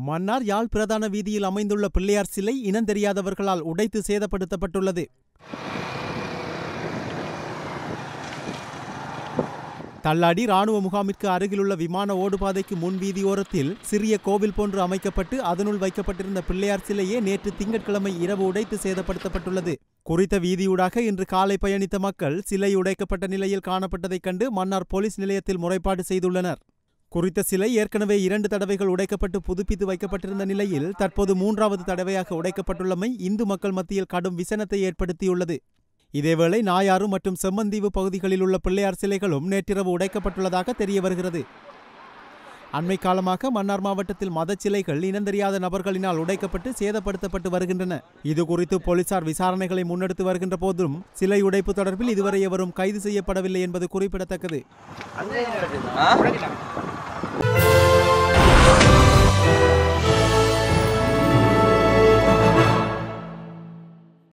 மன்னார் யாழ் பிரதான வீதியில் அமைந்துள்ள பிள்ளையார் சிலை இனந்தெரியாதவர்களால் உடைத்து சேதப்படுத்தப்பட்டுள்ளது தள்ளாடி ராணுவ முகாமிற்கு அருகிலுள்ள விமான ஓடுபாதைக்கு முன் வீதியோரத்தில் சிறிய கோவில் போன்று அமைக்கப்பட்டு அதனுள் வைக்கப்பட்டிருந்த பிள்ளையார் சிலையே நேற்று திங்கட்கிழமை இரவு உடைத்து சேதப்படுத்தப்பட்டுள்ளது குறித்த வீதியூடாக இன்று காலை பயணித்த மக்கள் சிலை உடைக்கப்பட்ட நிலையில் காணப்பட்டதைக் கண்டு மன்னார் போலீஸ் நிலையத்தில் முறைப்பாடு செய்துள்ளனர் குறித்த சிலை ஏற்கனவே இரண்டு தடவைகள் உடைக்கப்பட்டு புதுப்பித்து வைக்கப்பட்டிருந்த நிலையில் தற்போது மூன்றாவது தடவையாக உடைக்கப்பட்டுள்ளமை இந்து மக்கள் மத்தியில் கடும் விசனத்தை ஏற்படுத்தியுள்ளது இதேவேளை நாயாறு மற்றும் செம்மந்தீவு பகுதிகளில் உள்ள பிள்ளையார் சிலைகளும் நேற்றிரவு உடைக்கப்பட்டுள்ளதாக தெரிய வருகிறது அண்மை காலமாக மன்னார் மாவட்டத்தில் மதச் சிலைகள் இனந்தெரியாத நபர்களினால் உடைக்கப்பட்டு சேதப்படுத்தப்பட்டு வருகின்றன இது குறித்து போலீசார் விசாரணைகளை முன்னெடுத்து வருகின்ற போதும் சிலை உடைப்பு தொடர்பில் இதுவரை எவரும் கைது செய்யப்படவில்லை என்பது குறிப்பிடத்தக்கது ஆ